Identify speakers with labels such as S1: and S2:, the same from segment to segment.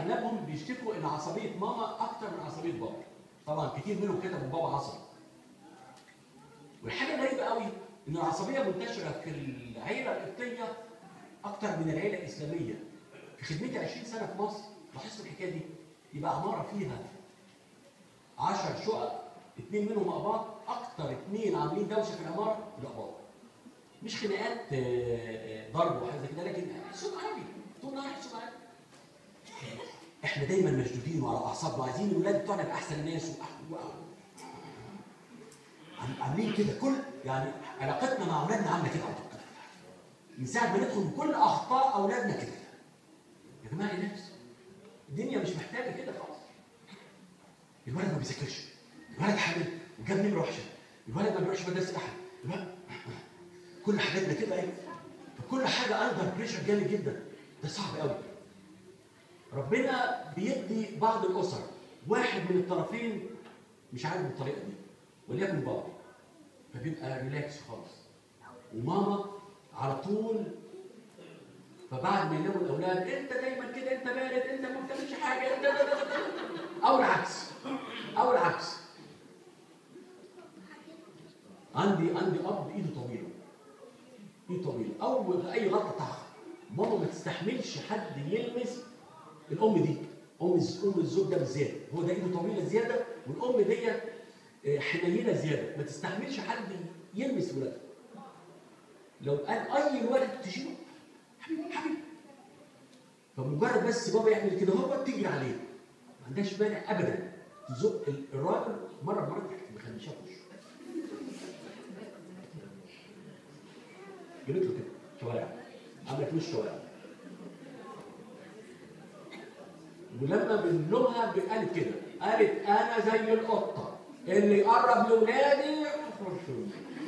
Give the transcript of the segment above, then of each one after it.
S1: اغلبهم بيشتكوا ان عصبيه ماما اكتر من عصبيه بابا طبعا كتير منهم كتبوا بابا عصبي والحاجه الغريبه قوي ان العصبيه منتشره في العيله القبطيه اكتر من العيله الاسلاميه في خدمتي 20 سنه في مصر لاحظت الحكايه دي يبقى عماره فيها 10 شقق اثنين منهم اقباط اكتر اثنين عاملين دوشه في العماره الاقباط مش خناقات آه، آه، ضرب وحاجه زي كده لكن صوت عالي طول النهار صوت عالي احنا دايما مشدودين وعلى اعصابنا وعايزين الولاد بتوعنا يبقى احسن ناس وأح- وأح- عم- عاملين كده كل يعني علاقتنا مع اولادنا عامله كده على طول من ساعه ما ندخل بكل اخطاء اولادنا كده يا جماعه ايه نفس الدنيا مش محتاجه كده خالص الولد ما بيذاكرش الولد حامل وجاب نمره وحشه الولد ما بيروحش مدرسه احد الولد كل حاجاتنا كده ايه فكل حاجه اندر بريشر جامد جدا ده صعب قوي ربنا بيدي بعض الاسر واحد من الطرفين مش عاجبه الطريقه دي وليكن بابا فبيبقى ريلاكس خالص وماما على طول فبعد ما يناموا الاولاد انت دايما كده انت بارد انت ما بتعملش حاجه انت او العكس او العكس عندي عندي اب ايده طويله ايده طويله اول اي غلطه طخ ماما ما تستحملش حد يلمس الام دي ام الز- ام الزوج ده بالذات هو ده ايده طويله زياده والام دي آه، حنينه زياده ما تستحملش حد يلمس ولادها لو قال اي ولد تشيله حبيبي حبيبي فمجرد بس بابا يعمل كده هو تجري عليه ما عندهاش مانع ابدا تزق ال- الراجل مره مره تحت مخليشاه في وشه جابت له كده شوارع عملت له شوارع ولما بنلومها قالت كده قالت انا زي القطه اللي يقرب لاولادي يخرجوا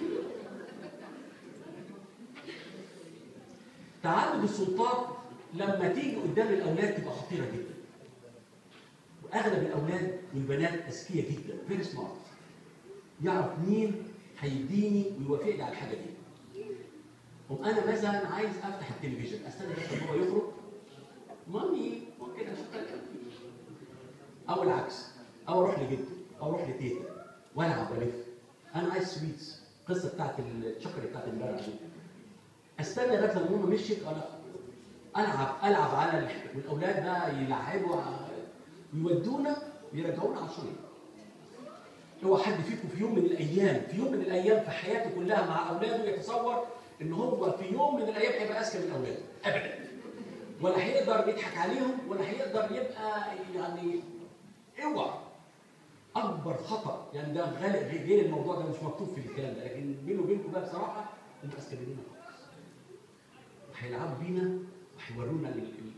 S1: تعدد السلطات لما تيجي قدام الاولاد تبقى خطيره جدا واغلب الاولاد والبنات اذكياء جدا فيري سمارت يعرف مين هيديني ويوافقني على الحاجه دي قوم انا مثلا عايز افتح التلفزيون استنى بس بابا يخرج مامي ممكن اشتغل او العكس او اروح لجدي او اروح لتيتا والعب والف انا عايز سويتس القصه بتاعت الشكر بتاعت امبارح دي استنى لغايه لما ماما مشيت انا العب العب على الح- والاولاد بقى يلعبوا ع- ويودونا ويرجعونا عشان هو حد فيكم في يوم من الايام في يوم من الايام في حياته كلها مع اولاده يتصور ان هو في يوم من الايام هيبقى اذكى من اولاده ابدا ولا هيقدر يضحك عليهم ولا هيقدر يبقى يعني اوعى اكبر خطا يعني ده غالب غير الموضوع ده مش مكتوب في الكلام ده لكن بيني وبينكم بقى بصراحه انتوا اذكى مننا خالص هيلعبوا بينا وهيورونا ال- ال-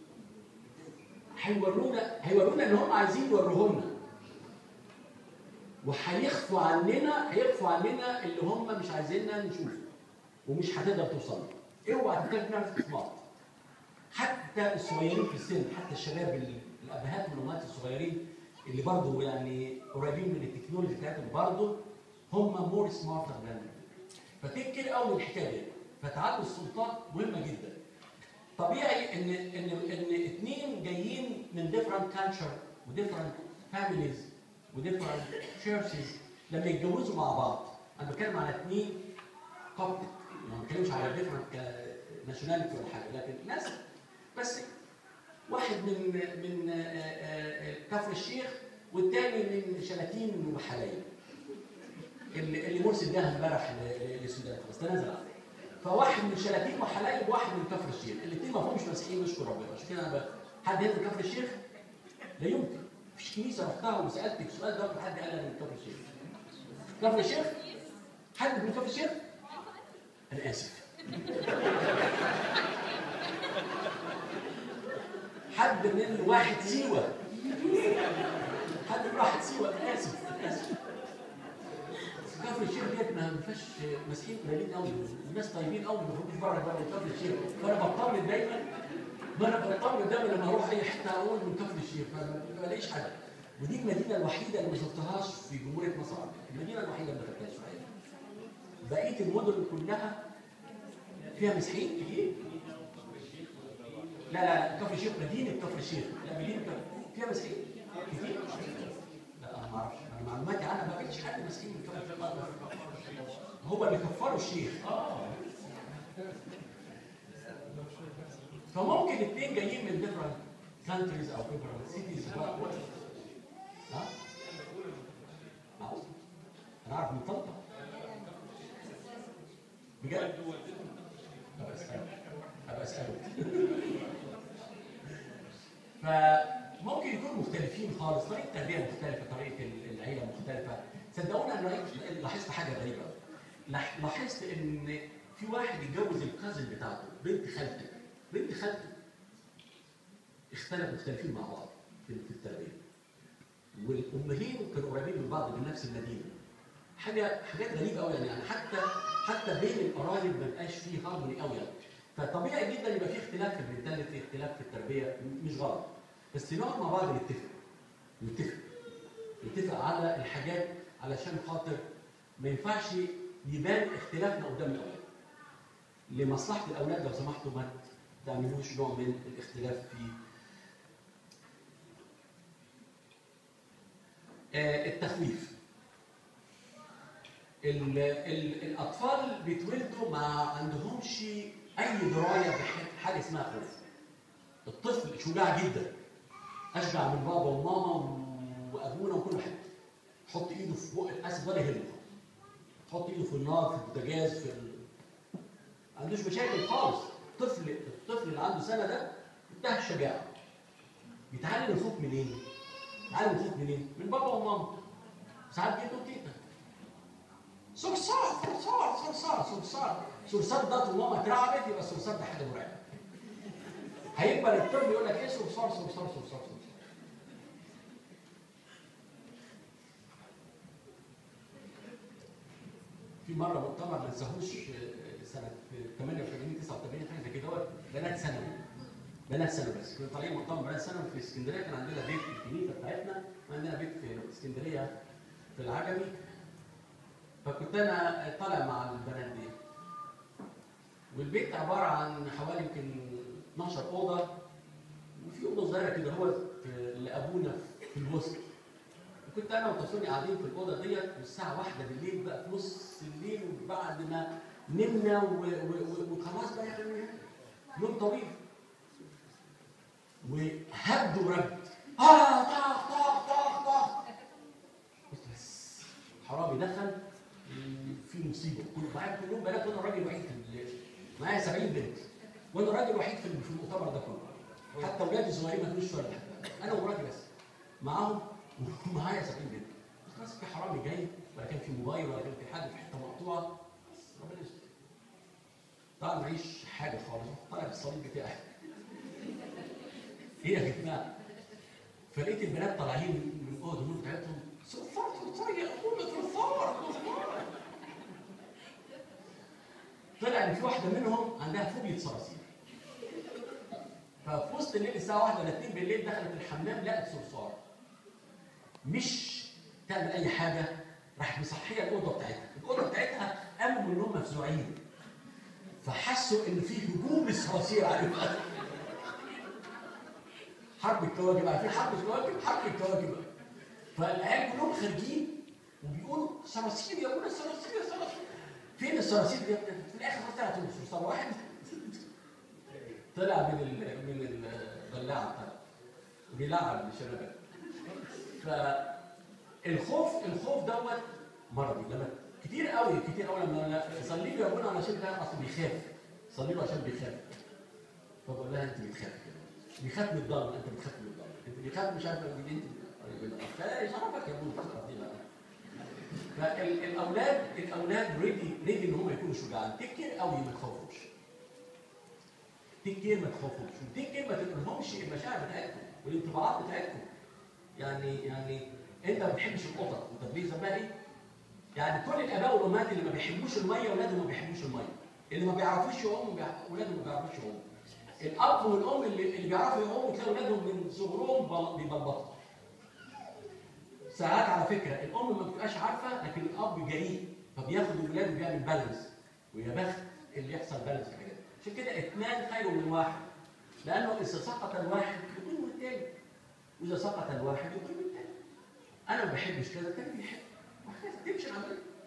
S1: هيورونا هيورونا اللي هم عايزين يوروه لنا وهيخفوا عننا هيخفوا عننا اللي هم مش عايزيننا نشوفه ومش هتقدر توصل له اوعى تفتكر نفسك سمارت حتى الصغيرين في السن حتى الشباب ال- الابهات والامهات الصغيرين اللي برضه يعني قريبين من التكنولوجي بتاعتهم برضه هم مور سمارتر ذان فتيك كده قوي من الحكايه دي فتعدد السلطات مهمه جدا طبيعي ان ان ان اثنين جايين من different culture وديفرنت families وديفرنت churches لما يتجوزوا مع بعض انا بتكلم على اثنين كوبتك يعني ما بتكلمش على ديفرنت ناشوناليتي ولا حاجه لكن ناس بس واحد من من آه، آه، آه، كفر الشيخ والتاني من شلاتين وحلايب اللي اللي مرسي اداها امبارح ل- ل- للسودان خلاص تنازل عنها فواحد من شلاتين وحلايب وواحد من كفر الشيخ الاثنين ما همش مسيحيين نشكر ربنا عشان كده انا ب- حد هنا من كفر الشيخ لا يمكن مفيش كنيسه رحتها وسالتك سؤال ده حد قال انا من كفر الشيخ كفر الشيخ حد من كفر الشيخ انا اسف حد من واحد سيوه حد من واحد سيوه انا اسف انا اسف كفر الشيخ ديت ما ما فيهاش مسيحيين قليلين قوي الناس طيبين قوي ما بيخرجوش بره بره كفر الشيخ فانا بطمن دايما ما انا بطمن دايما لما اروح اي حته اقول من كفر الشيخ فما ما بلاقيش حد ودي المدينه الوحيده اللي ما شفتهاش في جمهوريه مصر العربية. المدينه الوحيده اللي ما شفتهاش في حياتي بقيه المدن كلها فيها مسيحيين كتير لا لا لا كفر الشيخ مدينه كفر الشيخ لا فيها مسيحيين؟ كتير؟ لا انا ما اعرفش انا معلوماتي عنها ما قابلتش حد مسيحي من كفر القدس هو اللي كفروا الشيخ فممكن اثنين جايين من different countries او different cities ها؟ معقول؟ انا اعرف من طنطا بجد؟ ابقى اساله ابقى اساله فممكن يكونوا مختلفين خالص طريقه التربيه مختلفه طريقه العيله مختلفه صدقوني انا لاحظت حاجه غريبه لح- لاحظت ان في واحد اتجوز الكازن بتاعته بنت خالته بنت خالته اختلفوا مختلفين مع بعض في في التربيه والامهين كانوا قريبين من بعض من نفس المدينه حاجه حاجات غريبه قوي يعني حتى حتى بين القرايب ما بقاش فيه هارموني قوي يعني فطبيعي جدا يبقى في اختلاف في المنتاليتي اختلاف في التربيه م- مش غلط بس نقعد مع بعض نتفق نتفق نتفق على الحاجات علشان خاطر ما ينفعش يبان اختلافنا قدام الاولاد لمصلحه الاولاد لو سمحتوا ما تعملوش نوع من الاختلاف في آه، التخويف ال ال الاطفال بيتولدوا ما عندهمش اي درايه بحاجه اسمها خوف الطفل شجاع جدا اشجع من بابا وماما وابونا وكل حد يحط ايده في بق الاسد ولا يهمه يحط ايده في النار في البوتاجاز في ال... ما عندوش مشاكل خالص الطفل الطفل اللي عنده سنه ده منتهى الشجاعه بيتعلم الخوف منين؟ بيتعلم الخوف منين؟ من بابا وماما ساعات جده وتيتا صرصار صرصار صرصار صرصار صرصار ده طول ماما اترعبت يبقى الصرصار ده حاجه مرعبه هيكبر الطفل يقول لك ايه صرصار صرصار صرصار صرصار في مره مؤتمر ما انساهوش آه، سنه 88 89 حاجه زي كده بنات ثانوي بنات ثانوي بس كنا طالعين مؤتمر بنات ثانوي في اسكندريه كان عندنا بيت في الكنيسه بتاعتنا وعندنا بيت في اسكندريه في العجمي فكنت انا طالع مع البنات دي والبيت عباره عن حوالي يمكن 12 اوضه وفي اوضه صغيره كده هو لابونا في الوسط وكنت انا وتصوني قاعدين في الاوضه ديت والساعه واحدة بالليل بقى في نص الليل وبعد ما نمنا و- و- و- وخلاص بقى يعني يوم طويل وهبد ورد اه طخ طخ طخ طخ قلت بس حرامي دخل في مصيبه كل معايا كلهم بنات وانا الراجل الوحيد في ال- معايا 70 بنت وانا الراجل الوحيد في في المؤتمر ده كله حتى اولادي الصغيرين ما كانوش ولا انا ومراتي بس معاهم ومعايا 70 بنت خلاص في حرامي جاي ولا كان في موبايل ولا كان في حاجه في حته مقطوعه بس ربنا يستر طبعا معيش حاجه خالص طالع بالصليب بتاعي ايه يا جماعه فلقيت البنات طالعين من الاوضه النور بتاعتهم صفار صفار يا اخونا صفار صفار طلع ان في واحده منهم عندها فوبيا صراصير ففي وسط الليل الساعه 1 ولا 2 بالليل دخلت الحمام لقت صرصار مش تعمل اي حاجه راحت مصحيه الاوضه بتاعتها الاوضه بتاعتها قاموا من النوم مفزوعين فحسوا ان في هجوم الصراصير عليهم حرب الكواكب عارفين حرب الكواكب حرب الكواكب فالعيال كلهم خارجين وبيقولوا صراصير يا ابونا صراصير يا صراصير فين الصراصير دي في الاخر طلعت صرصار واحد طلع من ال من البلاعه بتاعته بيلعب الشباب فالخوف الخوف دوت مرضي لما كتير قوي كتير قوي لما انا صلي له يا ابونا علشان ده اصل بيخاف صلي له عشان بيخاف فبقول لها انت بتخافي كده بيخاف من الضلمه انت بتخاف من الضلمه انت بيخاف مش عارف من انت فايش عرفك يا ابونا الخطره دي بقى فالاولاد الاولاد ريدي ريدي ان هم يكونوا شجعان تكر قوي ما تخافوش تكر ما تخافوش وتكر ما تقولهمش المشاعر بتاعتكم والانطباعات بتاعتكم يعني يعني انت ما بتحبش القطط انت ليه ذنبها ايه؟ يعني كل الاباء والامهات اللي ما بيحبوش الميه اولادهم ما بيحبوش الميه اللي ما بيعرفوش يعوموا بيع- اولادهم ما بيعرفوش يعوموا الاب والام اللي, اللي بيعرفوا يعوموا تلاقي اولادهم من صغرهم بل- بيبلبطوا ساعات على فكره الام ما بتبقاش عارفه لكن الاب جريء فبياخد الولاد وبيعمل بالانس ويا بخت اللي يحصل بالانس في الحاجات دي. عشان كده اثنان خير من واحد لانه اذا سقط الواحد يقوم الثاني واذا سقط الواحد يقيم الثاني انا ما بحبش كذا الثاني بيحب وهكذا تمشي العمليه